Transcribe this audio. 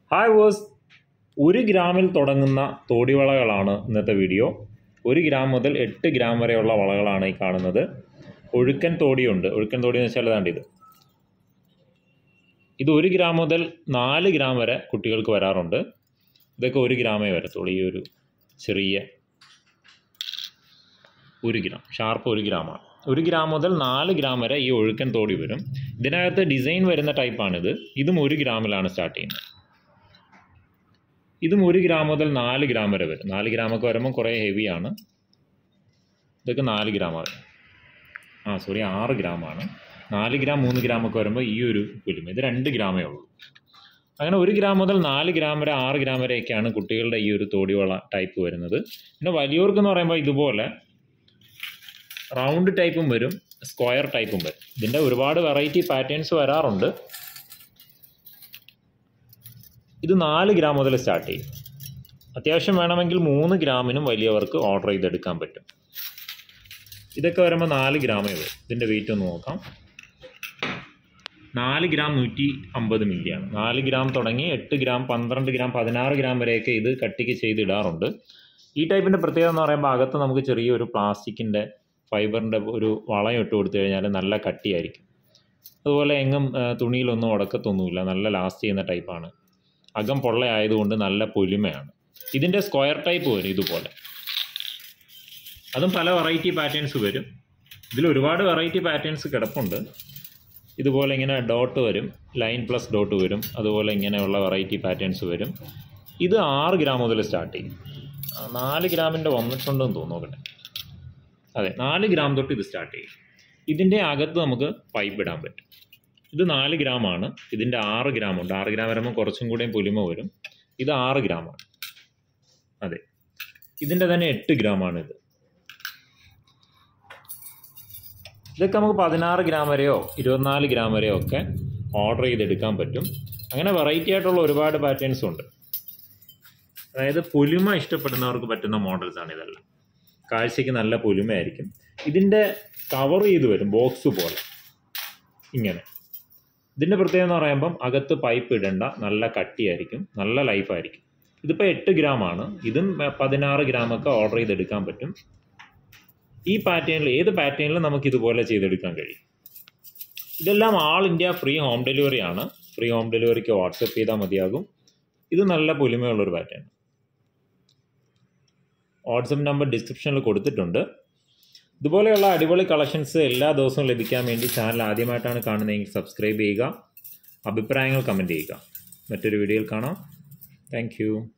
hi verse ഒരു ഗ്രാമിൽ തുടങ്ങുന്ന തോടിവളകളാണ് ഇന്നത്തെ വീഡിയോ ഒരു ഗ്രാം മുതൽ എട്ട് ഗ്രാം വരെയുള്ള വളകളാണ് ഈ കാണുന്നത് ഒഴുക്കൻ തോടിയുണ്ട് ഒഴുക്കൻ തോടി എന്ന് വെച്ചാൽ ഏതാണ്ട് ഇത് ഇത് ഒരു ഗ്രാം മുതൽ നാല് ഗ്രാം വരെ കുട്ടികൾക്ക് വരാറുണ്ട് ഇതൊക്കെ ഒരു ഗ്രാമേ വരത്തുള്ളൂ ഈ ഒരു ചെറിയ ഒരു ഗ്രാം ഷാർപ്പ് ഒരു ഗ്രാമാണ് ഒരു ഗ്രാം മുതൽ നാല് ഗ്രാം വരെ ഈ ഒഴുക്കൻ തോടി വരും ഇതിനകത്ത് ഡിസൈൻ വരുന്ന ടൈപ്പാണിത് ഇതും ഒരു ഗ്രാമിലാണ് സ്റ്റാർട്ട് ചെയ്യുന്നത് ഇതും ഒരു ഗ്രാം മുതൽ നാല് ഗ്രാം വരെ വരും നാല് ഗ്രാമൊക്കെ വരുമ്പോൾ കുറേ ഹെവിയാണ് ഇതൊക്കെ നാല് ഗ്രാമാണ് ആ സോറി ആറ് ഗ്രാമാണ് നാല് ഗ്രാം മൂന്ന് ഗ്രാമൊക്കെ വരുമ്പോൾ ഈ ഒരു പുലിമ ഇത് രണ്ട് ഗ്രാമേ ഉള്ളൂ അങ്ങനെ ഒരു ഗ്രാം മുതൽ നാല് ഗ്രാം വരെ ആറ് ഗ്രാം വരെയൊക്കെയാണ് കുട്ടികളുടെ ഈ ഒരു തോടിവള ടൈപ്പ് വരുന്നത് പിന്നെ വലിയവർക്ക് എന്ന് പറയുമ്പോൾ ഇതുപോലെ റൗണ്ട് ടൈപ്പും വരും സ്ക്വയർ ടൈപ്പും വരും ഇതിൻ്റെ ഒരുപാട് വെറൈറ്റി പാറ്റേൺസ് വരാറുണ്ട് ഇത് നാല് ഗ്രാം മുതൽ സ്റ്റാർട്ട് ചെയ്യും അത്യാവശ്യം വേണമെങ്കിൽ മൂന്ന് ഗ്രാമിനും വലിയവർക്ക് ഓർഡർ ചെയ്തെടുക്കാൻ പറ്റും ഇതൊക്കെ വരുമ്പോൾ നാല് ഗ്രാമേ വരും ഇതിൻ്റെ വെയിറ്റ് ഒന്ന് നോക്കാം നാല് ഗ്രാം നൂറ്റി അമ്പത് മില്ലിയാണ് നാല് ഗ്രാം തുടങ്ങി എട്ട് ഗ്രാം പന്ത്രണ്ട് ഗ്രാം പതിനാറ് ഗ്രാം വരെയൊക്കെ ഇത് കട്ടിക്ക് ചെയ്തിടാറുണ്ട് ഈ ടൈപ്പിൻ്റെ പ്രത്യേകത എന്ന് പറയുമ്പോൾ അകത്ത് നമുക്ക് ചെറിയൊരു പ്ലാസ്റ്റിക്കിൻ്റെ ഫൈബറിൻ്റെ ഒരു വളയം ഇട്ട് കൊടുത്തു കഴിഞ്ഞാൽ നല്ല കട്ടിയായിരിക്കും അതുപോലെ എങ്ങും ആ, തുണിയിലൊന്നും ഉടക്കത്തൊന്നുമില്ല നല്ല ലാസ്റ്റ് ചെയ്യുന്ന ടൈപ്പാണ് അകം പൊള്ളയായതുകൊണ്ട് നല്ല പൊലിമയാണ് ഇതിൻ്റെ സ്ക്വയർ ടൈപ്പ് വരും ഇതുപോലെ അതും പല വെറൈറ്റി പാറ്റേൺസ് വരും ഇതിൽ ഒരുപാട് വെറൈറ്റി പാറ്റേൺസ് കിടപ്പുണ്ട് ഇതുപോലെ ഇങ്ങനെ ഡോട്ട് വരും ലൈൻ പ്ലസ് ഡോട്ട് വരും അതുപോലെ ഇങ്ങനെയുള്ള വെറൈറ്റി പാറ്റേൺസ് വരും ഇത് ആറ് ഗ്രാം മുതൽ സ്റ്റാർട്ട് ചെയ്യും ആ, നാല് ഗ്രാമിൻ്റെ വന്നിട്ടുണ്ടെന്ന് തോന്നുന്നു നോക്കട്ടെ അതെ നാല് ഗ്രാം തൊട്ട് ഇത് സ്റ്റാർട്ട് ചെയ്യും ഇതിൻ്റെ അകത്ത് നമുക്ക് പൈപ്പ് ഇടാൻ പറ്റും ഇത് നാല് ഗ്രാമാണ് ഇതിൻ്റെ ആറ് ഗ്രാം ഉണ്ട് ആറ് ഗ്രാം വരുമ്പോൾ കുറച്ചും കൂടെയും പൊലിമ വരും ഇത് ആറ് ഗ്രാമാണ് അതെ ഇതിൻ്റെ തന്നെ എട്ട് ഗ്രാമാണ് ഇത് ഇതൊക്കെ നമുക്ക് പതിനാറ് ഗ്രാം വരെയോ ഇരുപത്തിനാല് ഗ്രാം വരെയോ ഒക്കെ ഓർഡർ ചെയ്തെടുക്കാൻ പറ്റും അങ്ങനെ വെറൈറ്റി ആയിട്ടുള്ള ഒരുപാട് പാറ്റേൺസ് ഉണ്ട് അതായത് പൊലിമ ഇഷ്ടപ്പെടുന്നവർക്ക് പറ്റുന്ന മോഡൽസ് ആണ് ഇതെല്ലാം കാഴ്ചയ്ക്ക് നല്ല പൊലിമയായിരിക്കും ഇതിൻ്റെ കവർ ചെയ്ത് വരും ബോക്സ് പോലെ ഇങ്ങനെ ഇതിൻ്റെ പ്രത്യേകത എന്ന് പറയുമ്പം അകത്ത് പൈപ്പ് ഇടണ്ട നല്ല കട്ടിയായിരിക്കും നല്ല ലൈഫായിരിക്കും ഇതിപ്പോൾ എട്ട് ഗ്രാമാണ് ഇതും ഏർ, പതിനാറ് ഗ്രാമൊക്കെ ഓർഡർ ചെയ്തെടുക്കാൻ പറ്റും ഈ പാറ്റേണിൽ ഏത് പാറ്റേണിലും നമുക്ക് ഇതുപോലെ ചെയ്തെടുക്കാൻ കഴിയും ഇതെല്ലാം all India free home delivery ആണ് ഫ്രീ ഹോം ഡെലിവറിക്ക് വാട്സപ്പ് ചെയ്താൽ മതിയാകും ഇത് നല്ല പൊലിമയുള്ളൊരു പാറ്റേൺ വാട്സപ്പ് നമ്പർ ഡിസ്ക്രിപ്ഷനിൽ കൊടുത്തിട്ടുണ്ട് ഇതുപോലെയുള്ള അടിപൊളി കളക്ഷൻസ് എല്ലാ ദിവസവും ലഭിക്കാൻ വേണ്ടി ചാനൽ ആദ്യമായിട്ടാണ് കാണുന്നതെങ്കിൽ സബ്സ്ക്രൈബ് ചെയ്യുക അഭിപ്രായങ്ങൾ കമൻറ്റ് ചെയ്യുക മറ്റൊരു വീഡിയോയിൽ കാണാം താങ്ക്